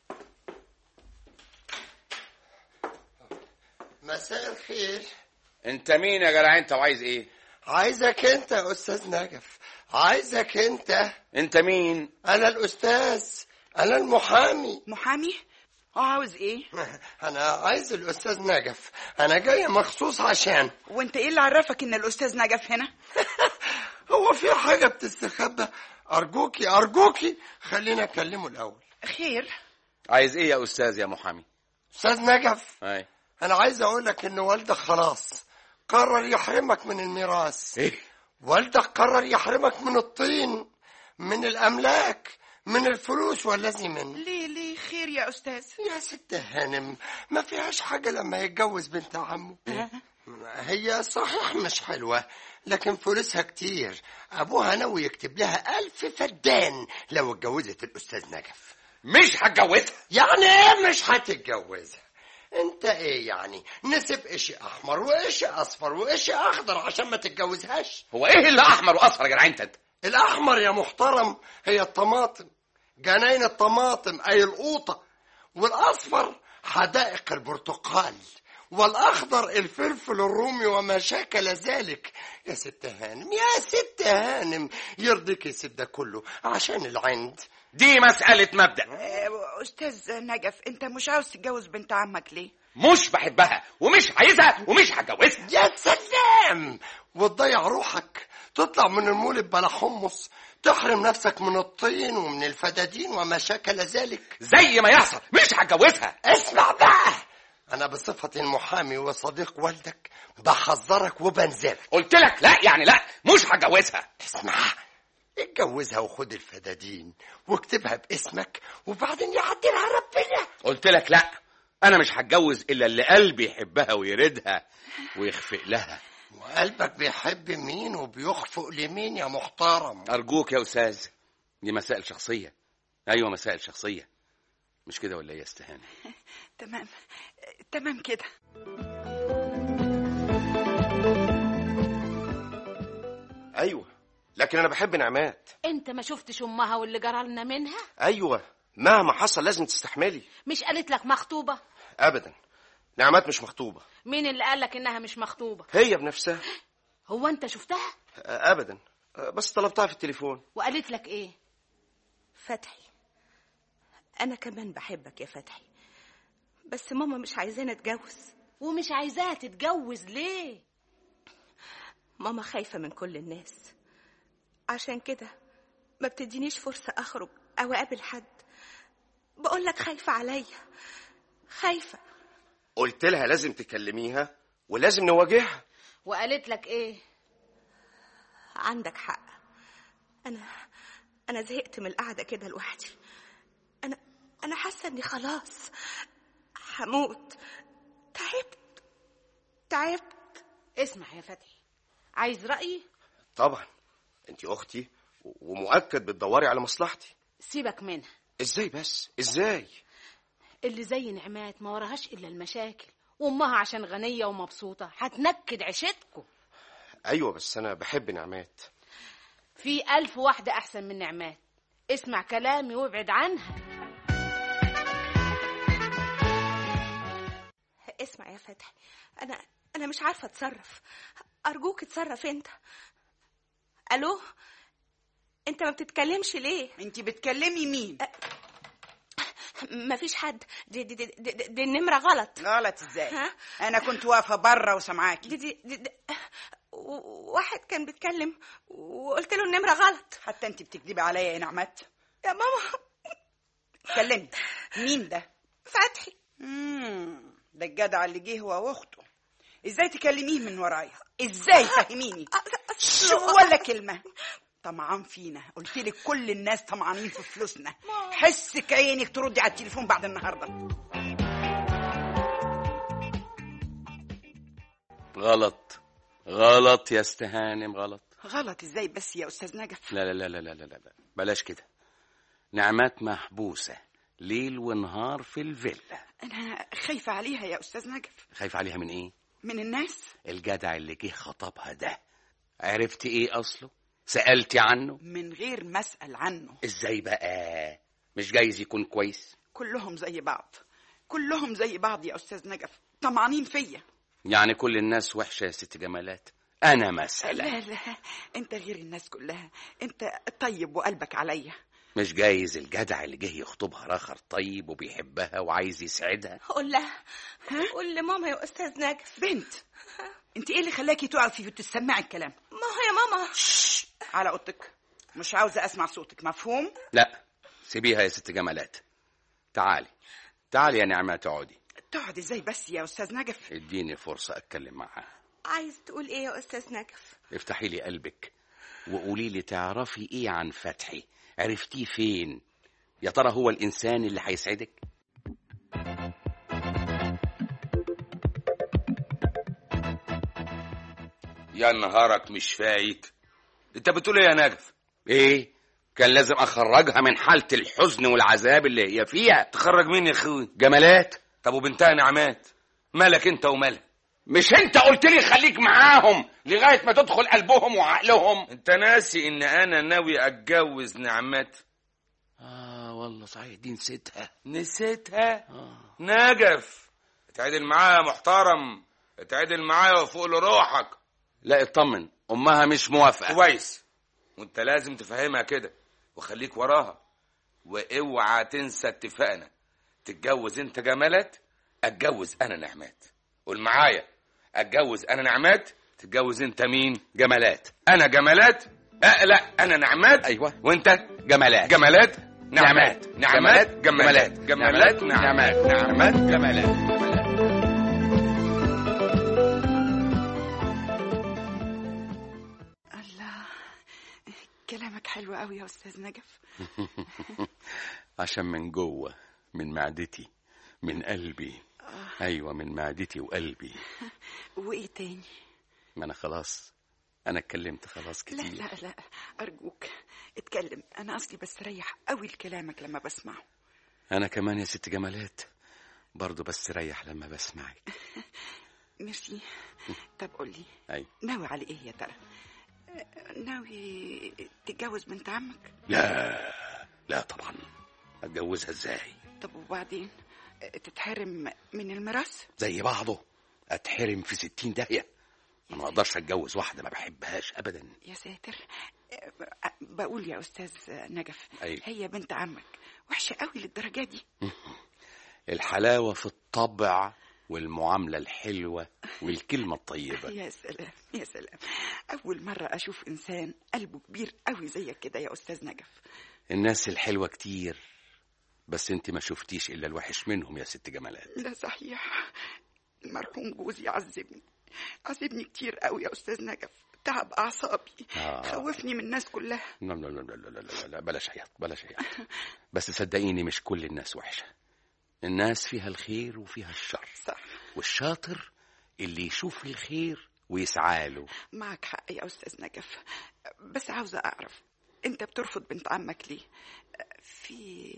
مساء الخير انت مين يا جدع انت وعايز ايه عايزك انت يا استاذ نجف عايزك انت انت مين انا الاستاذ انا المحامي محامي هو عاوز إيه انا عايز الاستاذ نجف انا جاي مخصوص عشان وأنت إيه اللي عرفك إن الأستاذ نجف هنا هو في حاجه بتستخبى ارجوكي ارجوكي خلينا اكلمه الاول خير عايز ايه يا استاذ يا محامي استاذ نجف اي انا عايز اقول لك ان والدك خلاص قرر يحرمك من الميراث ايه والدك قرر يحرمك من الطين من الاملاك من الفلوس والذي من ليه ليه خير يا أستاذ يا ست هانم ما فيهاش حاجة لما يتجوز بنت عمه هي صحيح مش حلوة لكن فلوسها كتير أبوها ناوي يكتب لها ألف فدان لو اتجوزت الأستاذ نجف مش هتجوزها يعني إيه مش هتتجوزها انت ايه يعني نسب اشي احمر واشي اصفر واشي اخضر عشان ما تتجوزهاش هو ايه اللي احمر واصفر يا جدع انت الاحمر يا محترم هي الطماطم جناين الطماطم اي القوطه والاصفر حدائق البرتقال والاخضر الفلفل الرومي وما شاكل ذلك يا ست هانم يا ست هانم يرضيك يسيب ده كله عشان العند دي مسألة مبدأ آه، استاذ نجف انت مش عاوز تتجوز بنت عمك ليه مش بحبها ومش عايزها ومش هتجوزها يا سلام وتضيع روحك تطلع من المولد بلا حمص تحرم نفسك من الطين ومن الفدادين وما شاكل ذلك زي ما يحصل مش هتجوزها اسمع بقى انا بصفتي المحامي وصديق والدك بحذرك وبنزلك قلت لك لا يعني لا مش هتجوزها اسمع اتجوزها وخد الفدادين واكتبها باسمك وبعدين يعدلها ربنا قلت لك لا انا مش هتجوز الا اللي قلبي يحبها ويردها ويخفق لها وقلبك بيحب مين وبيخفق لمين يا محترم ارجوك يا استاذ دي مسائل شخصيه ايوه مسائل شخصيه مش كده ولا ايه يا استهانه تمام آه، تمام كده ايوه لكن انا بحب نعمات انت ما شفتش امها واللي جرى لنا منها ايوه مهما حصل لازم تستحملي مش قالت لك مخطوبه ابدا نعمات مش مخطوبه مين اللي قال لك انها مش مخطوبه هي بنفسها هو انت شفتها ابدا بس طلبتها في التليفون وقالت لك ايه فتحي أنا كمان بحبك يا فتحي بس ماما مش عايزاني أتجوز ومش عايزاها تتجوز ليه ماما خايفة من كل الناس عشان كده ما بتدينيش فرصة أخرج أو أقابل حد بقول لك خايفة عليا خايفة قلت لها لازم تكلميها ولازم نواجهها وقالت لك ايه عندك حق أنا أنا زهقت من القعدة كده لوحدي أنا أنا حاسة إني خلاص هموت تعبت تعبت اسمع يا فتحي عايز رأيي طبعا انت اختي ومؤكد بتدوري على مصلحتي سيبك منها ازاي بس ازاي اللي زي نعمات ما وراهاش الا المشاكل وامها عشان غنيه ومبسوطه هتنكد عيشتكم ايوه بس انا بحب نعمات في ألف واحدة أحسن من نعمات اسمع كلامي وابعد عنها اسمع يا فتحي أنا أنا مش عارفة أتصرف أرجوك اتصرف أنت ألو أنت ما بتتكلمش ليه؟ انت بتكلمي مين مفيش حد دي دي دي, دي, دي, دي النمرة غلط غلط ازاي ها؟ انا كنت واقفه بره وسامعاكي دي دي, دي, دي و- واحد كان بيتكلم وقلت له النمرة غلط حتى انت بتكذبي عليا يا نعمات يا ماما اتكلمي مين ده فتحي مم، ده الجدع اللي جه هو واخته ازاي تكلميه من ورايا ازاي فهميني شو ولا كلمه طمعان فينا قلت لك كل الناس طمعانين في فلوسنا حسك عينك تردي على التليفون بعد النهارده غلط غلط يا استهانم غلط غلط ازاي بس يا استاذ نجف لا لا لا لا لا لا, لا. بلاش كده نعمات محبوسة ليل ونهار في الفيلا انا خايفه عليها يا استاذ نجف خايف عليها من ايه من الناس الجدع اللي جه خطبها ده عرفتي ايه اصله سألتي عنه من غير ما اسال عنه ازاي بقى مش جايز يكون كويس كلهم زي بعض كلهم زي بعض يا استاذ نجف طمعانين فيا يعني كل الناس وحشة يا ست جمالات انا مثلا لا لا انت غير الناس كلها انت طيب وقلبك عليا مش جايز الجدع اللي جه يخطبها راخر طيب وبيحبها وعايز يسعدها قول لها قول لماما يا أستاذ نجف بنت انت ايه اللي خلاكي تقفي وتسمعي الكلام ما هو يا ماما على اوضتك مش عاوزه اسمع صوتك مفهوم لا سيبيها يا ست جمالات تعالي تعالي يا نعمة تقعدي تقعد ازاي بس يا استاذ نجف اديني فرصة اتكلم معاها عايز تقول إيه يا أستاذ نجف افتحي لي قلبك وقولي لي تعرفي ايه عن فتحي عرفتيه فين يا ترى هو الانسان اللي هيسعدك يا نهارك مش فايك انت بتقول ايه يا نجف ايه كان لازم اخرجها من حالة الحزن والعذاب اللي هي فيها تخرج مين يا اخوي جمالات طب وبنتها نعمات مالك انت ومالها مش انت قلت لي خليك معاهم لغايه ما تدخل قلبهم وعقلهم انت ناسي ان انا ناوي اتجوز نعمات اه والله صحيح دي نسيتها نسيتها نجف اتعدل معايا يا محترم اتعدل معايا وفوق لروحك لا اطمن امها مش موافقه كويس وانت لازم تفهمها كده وخليك وراها واوعى تنسى اتفاقنا تتجوز انت جمالات اتجوز انا نعمات قول معايا اتجوز انا نعمات تتجوز انت مين جمالات انا جمالات أه لا انا نعمات ايوه وانت جمالات جمالات نعمات. نعمات جمالات. جمالات جمالات نعمات. نعمات جمالات الله كلامك حلو قوي يا استاذ نجف عشان من جوه من معدتي من قلبي ايوه من معدتي وقلبي وايه تاني ما انا خلاص انا اتكلمت خلاص لا كتير لا لا ارجوك اتكلم انا اصلي بستريح قوي لكلامك لما بسمعه انا كمان يا ست جمالات برضه بستريح لما بسمعك ميرسي طب قولي ايوه ناوي على ايه يا ترى ناوي تتجوز بنت عمك لا لا طبعا اتجوزها ازاي طب وبعدين تتحرم من الميراث زي بعضه اتحرم في ستين داهية أنا ما اقدرش اتجوز واحدة ما بحبهاش ابدا يا ساتر بقول يا استاذ نجف أيوة. هي بنت عمك وحشه قوي للدرجه دي الحلاوة في الطبع والمعاملة الحلوة والكلمة الطيبة يا سلام يا سلام اول مره اشوف انسان قلبه كبير قوي زيك كده يا استاذ نجف الناس الحلوة كتير بس انت ما شفتيش الا الوحش منهم يا ست جمالات لا صحيح المرحوم جوزي عذبني عذبني كتير قوي يا استاذ نجف تعب اعصابي آه. خوفني من الناس كلها لا لا لا لا لا لا, لا, لا بلاش عياط بلاش عياط بس صدقيني مش كل الناس وحشة الناس فيها الخير وفيها الشر صح والشاطر اللي يشوف الخير ويسعى له معك حق يا استاذ نجف بس عاوزه اعرف انت بترفض بنت عمك ليه في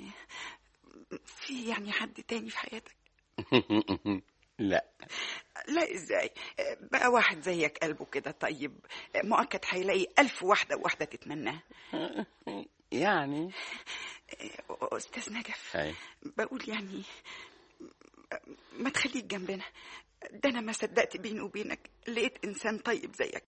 في يعني حد تاني في حياتك لا لا ازاي بقى واحد زيك قلبه كده طيب مؤكد هيلاقي ألف واحدة واحدة تتمناه يعني أستاذ نجف أي. بقول يعني ما تخليك جنبنا ده أنا ما صدقت بيني وبينك لقيت إنسان طيب زيك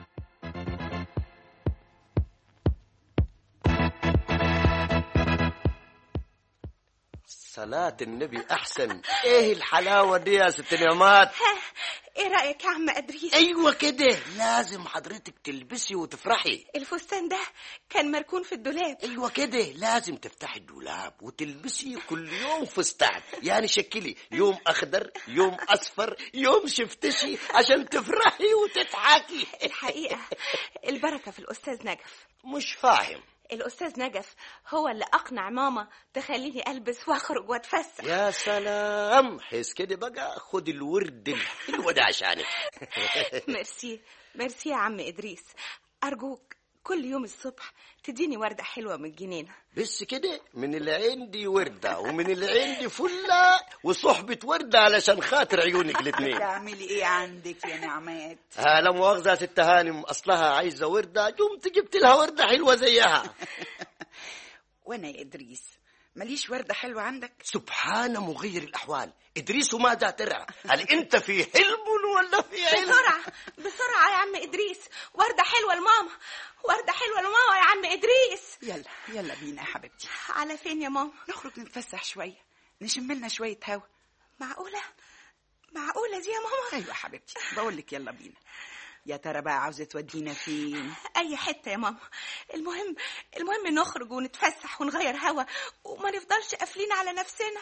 صلاة النبي أحسن إيه الحلاوة دي يا ست نعمات ايه رأيك يا عم ادريس أيوة كده لازم حضرتك تلبسي وتفرحي الفستان ده كان مركون في الدولاب أيوة كده لازم تفتحي الدولاب وتلبسي كل يوم فستان يعني شكلي يوم أخضر يوم أصفر يوم شفتشي عشان تفرحي وتضحكي الحقيقة البركة في الأستاذ نجف مش فاهم الأستاذ نجف هو اللي أقنع ماما تخليني ألبس وأخرج وأتفسح يا سلام حس كده بقى خد الورد الحلو ده عشانك ميرسي ميرسي يا عم إدريس أرجوك كل يوم الصبح تديني وردة حلوة من الجنينة بس كده من اللي عندي وردة ومن اللي عندي فلة وصحبة وردة علشان خاطر عيونك الاتنين تعملي إيه عندك يا نعمات ها لا مؤاخذة يا ست هانم أصلها عايزة وردة قمت جبت لها وردة حلوة زيها وأنا يا إدريس ماليش وردة حلوة عندك سبحان مغير الأحوال إدريس ماذا ترى هل أنت في حلم ولا في علم بسرعة بسرعة يا عم إدريس وردة حلوة لماما وردة حلوة لماما يا عم إدريس يلا يلا بينا يا حبيبتي على فين يا ماما نخرج نتفسح شوية نشم لنا شوية هوا معقولة معقولة دي يا ماما أيوة يا حبيبتي بقول لك يلا بينا يا ترى بقى عاوزة تودينا فين أي حتة يا ماما المهم المهم نخرج ونتفسح ونغير هوا وما نفضلش قافلين على نفسنا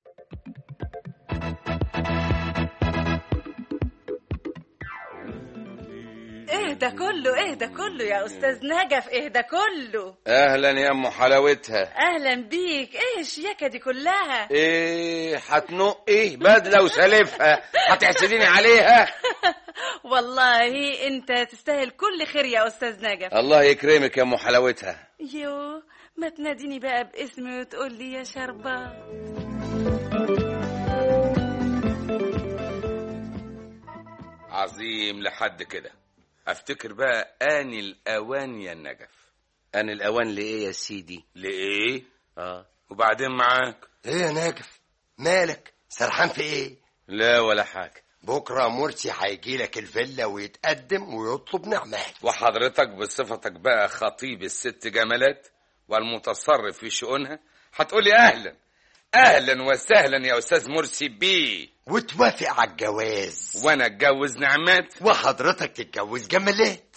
ايه ده كله ايه ده كله يا استاذ نجف ايه ده كله اهلا يا ام حلاوتها اهلا بيك ايه الشياكه دي كلها ايه هتنقي بدله وسالفها هتحسديني عليها والله انت تستاهل كل خير يا استاذ نجف الله يكرمك يا ام حلاوتها يو ما تناديني بقى باسمي وتقول لي يا شربات العظيم لحد كده افتكر بقى اني الاوان يا نجف أنا الأوان لإيه يا سيدي؟ لإيه؟ آه وبعدين معاك ايه يا ناجف مالك سرحان في ايه لا ولا حاجة بكره مرسي هيجي لك الفيلا ويتقدم ويطلب نعمات وحضرتك بصفتك بقى خطيب الست جمالات والمتصرف في شؤونها هتقولي اهلا اهلا وسهلا يا استاذ مرسي بيه وتوافق على الجواز وانا اتجوز نعمات وحضرتك تتجوز جمالات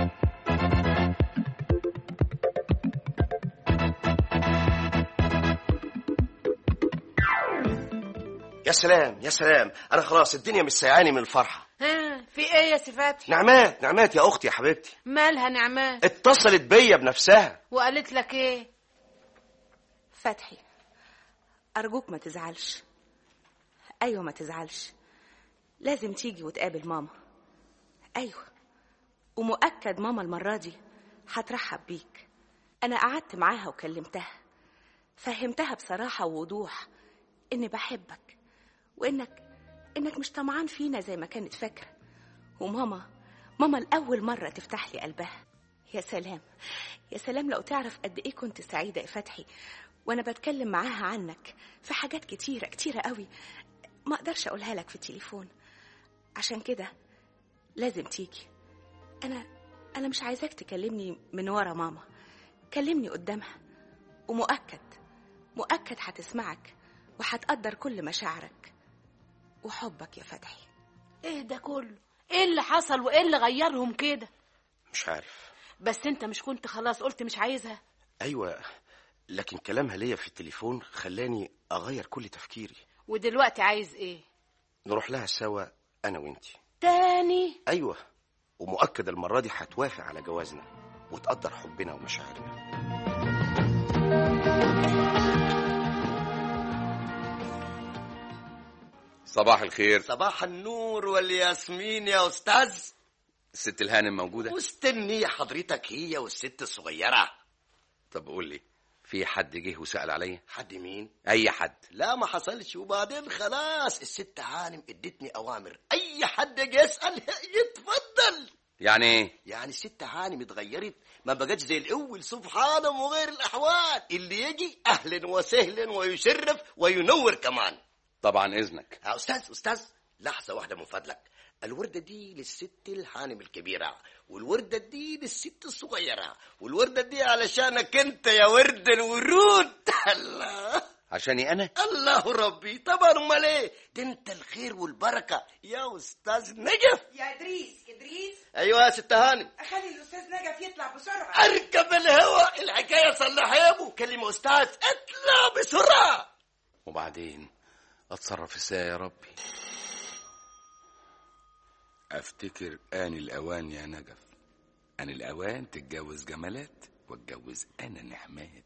يا سلام يا سلام انا خلاص الدنيا مش سايعاني من الفرحه ها في ايه يا سفاتي نعمات نعمات يا اختي يا حبيبتي مالها نعمات اتصلت بيا بنفسها وقالت لك ايه فتحي أرجوك ما تزعلش أيوة ما تزعلش لازم تيجي وتقابل ماما أيوة ومؤكد ماما المرة دي هترحب بيك أنا قعدت معاها وكلمتها فهمتها بصراحة ووضوح إني بحبك وإنك إنك مش طمعان فينا زي ما كانت فاكرة وماما ماما لأول مرة تفتح لي قلبها يا سلام يا سلام لو تعرف قد إيه كنت سعيدة يا فتحي وأنا بتكلم معاها عنك في حاجات كتيرة كتيرة قوي ما أقدرش أقولها لك في التليفون عشان كده لازم تيجي أنا أنا مش عايزاك تكلمني من ورا ماما كلمني قدامها ومؤكد مؤكد هتسمعك وهتقدر كل مشاعرك وحبك يا فتحي ايه ده كله ايه اللي حصل وايه اللي غيرهم كده مش عارف بس انت مش كنت خلاص قلت مش عايزها ايوه لكن كلامها ليا في التليفون خلاني اغير كل تفكيري ودلوقتي عايز ايه نروح لها سوا انا وانتي تاني ايوه ومؤكد المره دي هتوافق على جوازنا وتقدر حبنا ومشاعرنا صباح الخير صباح النور والياسمين يا أستاذ الست الهانم موجودة مستنية حضرتك هي والست الصغيرة طب قول لي في حد جه وسأل عليا حد مين؟ أي حد لا ما حصلش وبعدين خلاص الست هانم ادتني أوامر أي حد يجي يسأل يتفضل يعني ايه يعني الست هانم اتغيرت ما بقتش زي الأول سبحانه وغير الأحوال اللي يجي أهلا وسهلا ويشرف وينور كمان طبعا إذنك يا أستاذ أستاذ لحظة واحدة من فضلك الوردة دي للست الحانم الكبيرة والوردة دي للست الصغيرة والوردة دي علشانك انت يا ورد الورود الله عشاني أنا الله ربي طبعا امال ايه ده انت الخير والبركة يا استاذ نجف يا ادريس ادريس ايوه يا ست هانم خلي الاستاذ نجف يطلع بسرعه اركب الهوا الحكاية صلحها يا ابو كلم استاذ اطلع بسرعة وبعدين أتصرف إزاي يا ربي افتكر آن الأوان يا نجف آن الأوان تتجوز جمالات واتجوز أنا نعمات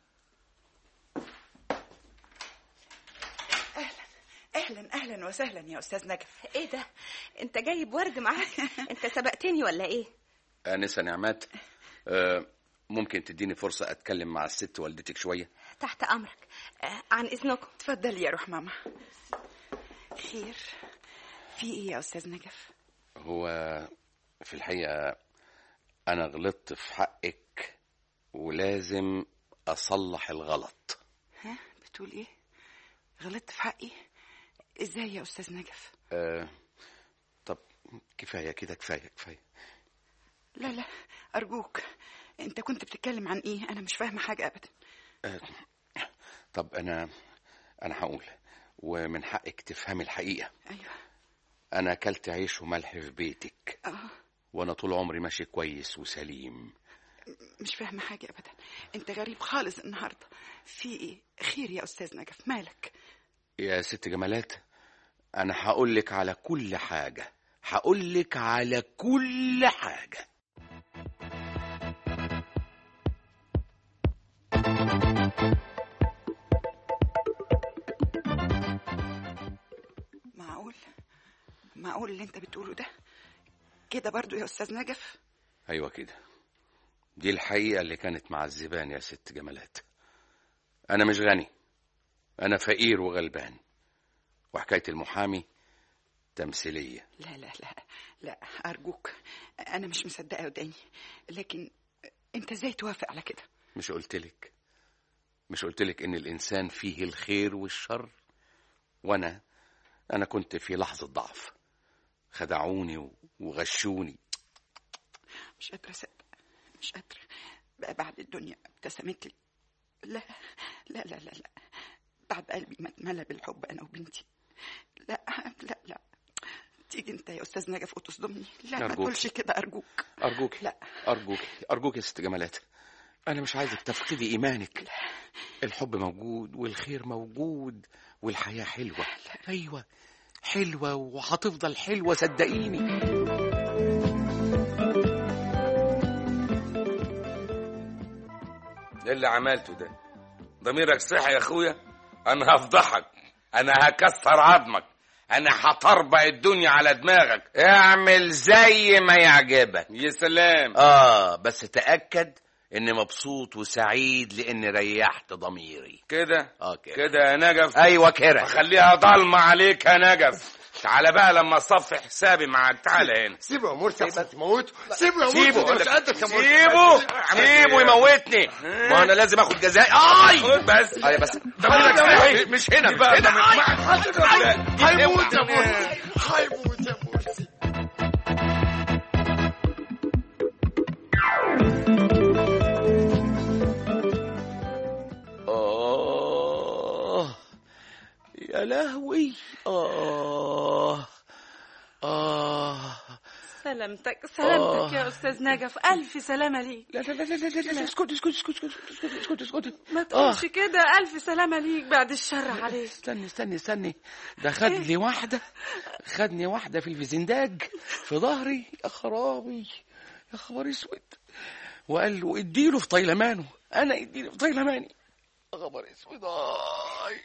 اهلا اهلا وسهلا يا استاذ نجف ايه ده انت جايب ورد معاك انت سبقتني ولا ايه آنسة نعمات آه ممكن تديني فرصة أتكلم مع الست والدتك شوية تحت امرك آه عن اذنكم اتفضلي يا روح ماما خير في ايه يا استاذ نجف هو في الحقيقة أنا غلطت في حقك ولازم أصلح الغلط ها بتقول ايه غلطت في حقي ازاي يا استاذ نجف آه طب كفاية كده كفاية كفاية لا لا ارجوك انت كنت بتتكلم عن ايه انا مش فاهمه حاجه ابدا آه طب أنا أنا هقول ومن حقك تفهمي الحقيقة ايوه أنا أكلت عيش وملح في بيتك اه وأنا طول عمري ماشي كويس وسليم مش فاهمه حاجه ابدا انت غريب خالص النهارده في ايه خير يا استاذ نجف مالك يا ست جمالات أنا هقول لك على كل حاجة هقول لك على كل حاجة معقول معقول اللي انت بتقوله ده كده برضو يا استاذ نجف أيوة كده دي الحقيقة اللي كانت معذباني يا ست جمالات أنا مش غني أنا فقير وغلبان وحكاية المحامي تمثيلية لا لا لا لا أرجوك أنا مش مصدقة وداني لكن أنت إزاي توافق على كده مش قلتلك مش قلتلك ان الانسان فيه الخير والشر وانا انا كنت في لحظة ضعف خدعوني و- وغشوني مش قادرة أصدق مش قادرة بقى بعد الدنيا ابتسمت لي لا لا لا لا لا بعد قلبي ما اتملى بالحب أنا وبنتي لا لا لا تيجي أنت يا أستاذ نجف وتصدمني لا ما أرجوك. تقولش كده أرجوك ارجوك لا ارجوك ارجوك يا ست جمالات انا مش عايزك تفقدي ايمانك الحب موجود والخير موجود والحياة حلوة ايوه حلوة وهتفضل حلوة صدقيني ايه اللي عملته ده ضميرك صحي يا اخويا انا هفضحك انا هكسر عظمك انا هطربع الدنيا على دماغك اعمل زي ما يعجبك يا سلام اه بس تأكد اني مبسوط وسعيد لاني ريحت ضميري كده اه كده كده يا نجف ايوه كده خليها ضلمة عليك يا نجف تعالى بقى لما اصفي حسابي معاك تعالى هنا سيبه يا مرسي احسن تموته سيبه يا سيبه مرسي ده مش قادر يا مرسي سيبه سيبه يموتني ما انا لازم اخد جزائي اي خد بس اي بس ضميرك صحي مش هنا مش بقى هنا ضميرك- هيموت يا مرسي هيموت يا مرسي آه يا لهوي آه آه سلامتك سلامتك يا أستاذ نجف ألف سلامة ليك لا لا لا لا لا لا اسكت اسكت اسكت اسكت اسكت اسكت اسكت ما تقولش كده ألف سلامة ليك بعد الشر عليك استني استني استني ده خد لي واحدة خدني واحدة في الفيزنداج في ظهري يا خرابي يا خبر اسود وقال له اديله في طيلمانه انا اديله في طيلماني يا خبر اسود آي.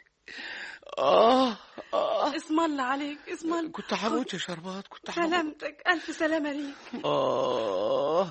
اه اه اسم الله عليك اسم الله كنت هموت يا شربات كنت هموت سلامتك ألف سلامة ليك آه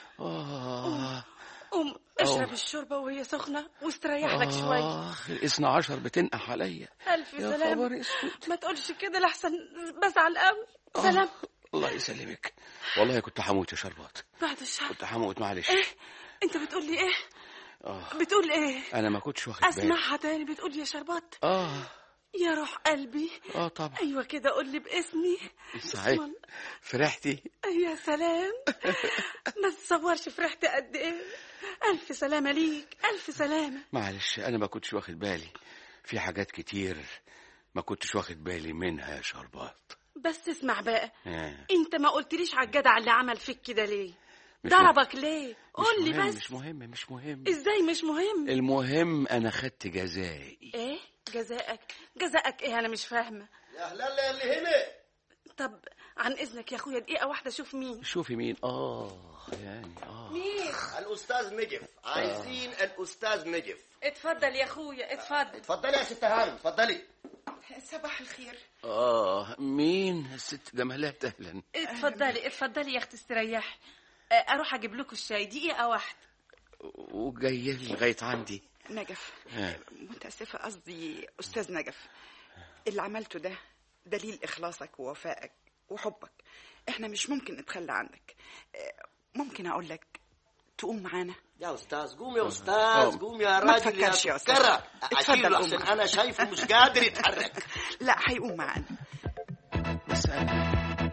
آه قوم اشرب الشوربة وهي سخنة واستريح لك شوية آه الاثنى عشر بتنقح عليا ألف يا سلامة خبر اسود ما تقولش كده لحسن بزعل قوي سلام الله يسلمك والله كنت هموت يا شربات بعد الشر كنت هموت معلش ايه انت بتقول لي ايه آه بتقول ايه انا ما كنتش واخد بالي اسمعها تاني بتقول لي يا شربات اه يا روح قلبي اه طبعا ايوه كده قول لي باسمي صحيح اسم الله. فرحتي يا سلام ما تتصورش فرحت قد ايه الف سلامه ليك الف سلامه معلش انا ما كنتش واخد بالي في حاجات كتير ما كنتش واخد بالي منها يا شربات بس اسمع بقى آه. انت ما قلتليش على الجدع اللي عمل فيك كده ليه مش ضربك ليه مش قول لي مهم بس مش مهم مش مهم ازاي مش مهم المهم انا خدت جزائي ايه جزائك جزائك ايه انا مش فاهمه يا هلال اللي هنا طب عن اذنك يا اخويا دقيقه واحده شوف مين شوفي مين اه يعني اه مين الاستاذ نجف عايزين الاستاذ نجف اتفضل يا اخويا اتفضل اتفضلي يا ست هانم اتفضلي صباح الخير اه مين الست جمالات اهلا اتفضلي اتفضلي يا اختي استريحي اه، اروح اجيب لكم الشاي دقيقه واحده وجايه لغايه عندي نجف آه. متأسفة قصدي أستاذ نجف اللي عملته ده دليل إخلاصك ووفائك وحبك إحنا مش ممكن نتخلى عنك آه، ممكن أقول لك تقوم معانا يا استاذ قوم يا استاذ قوم يا ما راجل يا تفكرش يا أستاذ. سكرة اتفضل اشيله قوم. عشان انا شايفه مش قادر يتحرك لا هيقوم معانا بس انا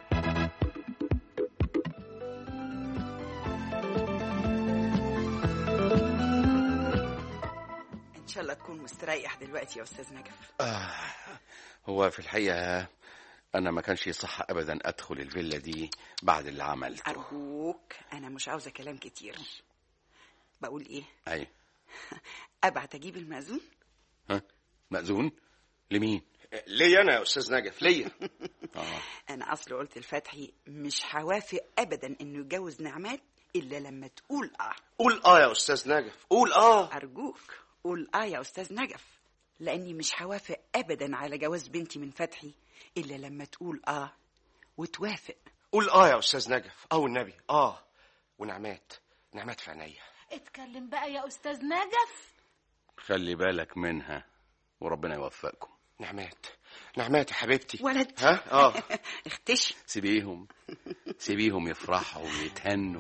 إن شاء الله تكون مستريح دلوقتي يا أستاذ نجف آه. هو في الحقيقه انا ما كانش يصح ابدا ادخل الفيلا دي بعد اللي عملته أرجوك أنا مش عاوزة كلام كتير بقول إيه اي أبعت أجيب المأذون ها مأذون لمين ليا انا يا استاذ نجف ليا اه أنا أصل قلت لفتحي مش هوافق أبدا إنه يتجوز نعمات إلا لما تقول آه قول اه يا استاذ نجف قول اه أرجوك قول آه يا أستاذ نجف لأني مش هوافق أبدا على جواز بنتي من فتحي إلا لما تقول آه وتوافق قول اه يا استاذ نجف اه والنبي اه ونعمات نعمات في عينيا اتكلم بقى يا استاذ نجف خلي بالك منها وربنا يوفقكم نعمات نعمات يا حبيبتي ولد ها اه اختشي سيبيهم سيبيهم يفرحوا ويتهنوا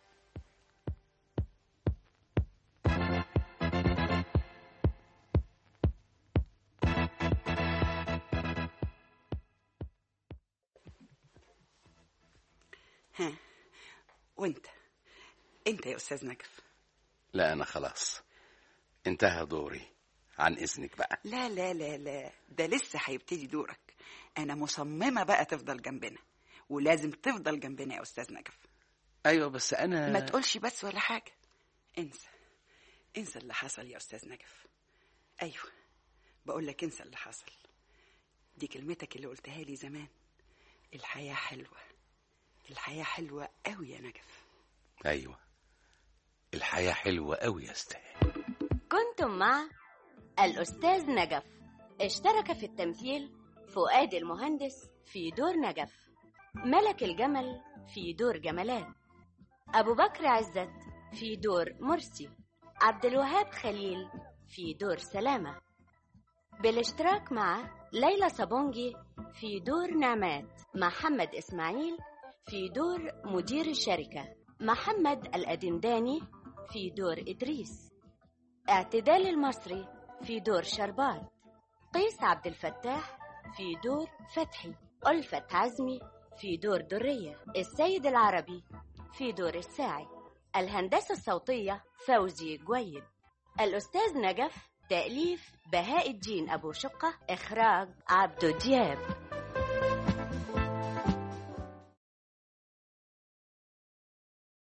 ها وانت انت يا استاذ نجف لا انا خلاص انتهى دوري عن اذنك بقى لا لا لا لا ده لسه هيبتدي دورك انا مصممه بقى تفضل جنبنا ولازم تفضل جنبنا يا استاذ نجف ايوه بس انا ما تقولش بس ولا حاجه انسى انسى اللي حصل يا استاذ نجف ايوه بقول لك انسى اللي حصل دي كلمتك اللي قلتها لي زمان الحياه حلوه الحياه حلوه قوي يا نجف ايوه الحياه حلوه قوي يا استاذ كنتم مع الأستاذ نجف اشترك في التمثيل فؤاد المهندس في دور نجف ملك الجمل في دور جمالات أبو بكر عزت في دور مرسي عبد الوهاب خليل في دور سلامة بالاشتراك مع ليلى صابونجي في دور نعمات محمد إسماعيل في دور مدير الشركة محمد الأدنداني في دور إدريس اعتدال المصري في دور شربات قيس عبد الفتاح في دور فتحي ألفة عزمي في دور درية السيد العربي في دور الساعي الهندسة الصوتية فوزي جويد الأستاذ نجف تأليف بهاء الدين أبو شقة إخراج عبدو دياب